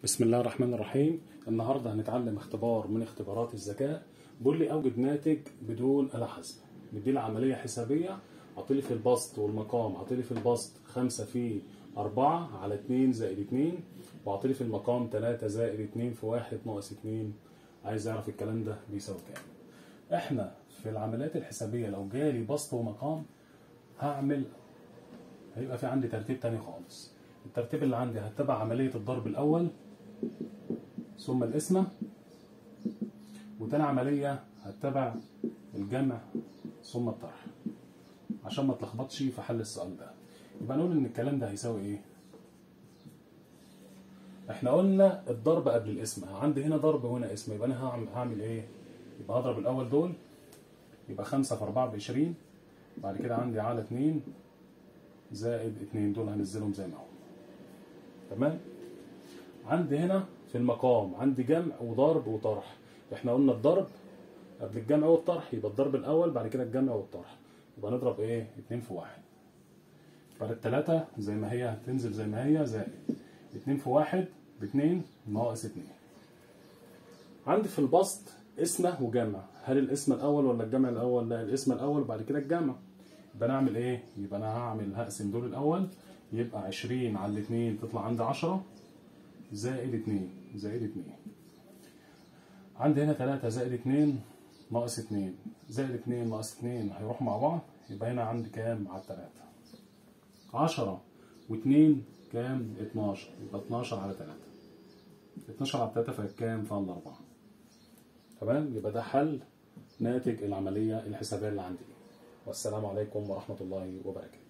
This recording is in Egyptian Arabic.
بسم الله الرحمن الرحيم النهارده هنتعلم اختبار من اختبارات الذكاء بيقول لي اوجد ناتج بدون آلة حاسبة مديلي عملية حسابية عطيلي في البسط والمقام عطيلي في البسط 5 في 4 على 2 زائد 2 وعطيلي في المقام 3 زائد 2 في 1 ناقص 2 عايز اعرف الكلام ده بيساوي كام احنا في العمليات الحسابية لو جالي بسط ومقام هعمل هيبقى في عندي ترتيب تاني خالص الترتيب اللي عندي هتبع عملية الضرب الأول ثم القسمة وتاني عملية هتبع الجمع ثم الطرح عشان ما تلخبطش في حل السؤال ده يبقى نقول ان الكلام ده هيساوي ايه احنا قلنا الضرب قبل القسمة عندي هنا ضرب وهنا قسمة يبقى انا هعمل, هعمل ايه يبقى هضرب الاول دول يبقى خمسة في أربعة بعشرين بعد كده عندي على اتنين زائد اتنين دول هنزلهم زي ما هو تمام عندي هنا في المقام عندي جمع وضرب وطرح احنا قلنا الضرب قبل الجمع والطرح يبقى الضرب الاول بعد كده الجمع والطرح يبقى نضرب ايه اتنين في واحد بعد التلاتة زي ما هي هتنزل زي ما هي زائد اتنين في واحد باتنين ناقص اتنين عندي في البسط اسمه وجمع هل الاسم الاول ولا الجمع الاول لا الاسم الاول وبعد كده الجمع يبقى انا اعمل ايه يبقى انا هعمل هقسم دول الاول يبقى عشرين على الاتنين تطلع عندي عشرة زائد اتنين زائد اتنين عندي هنا تلاتة زائد اتنين ناقص اتنين زائد اتنين ناقص اتنين هيروح مع بعض يبقى هنا عندي كام على التلاتة عشرة واتنين كام اتناشر يبقى اتناشر على تلاتة اتناشر على تلاتة فهي كام فيها الأربعة تمام يبقى ده حل ناتج العملية الحسابية اللي عندي والسلام عليكم ورحمة الله وبركاته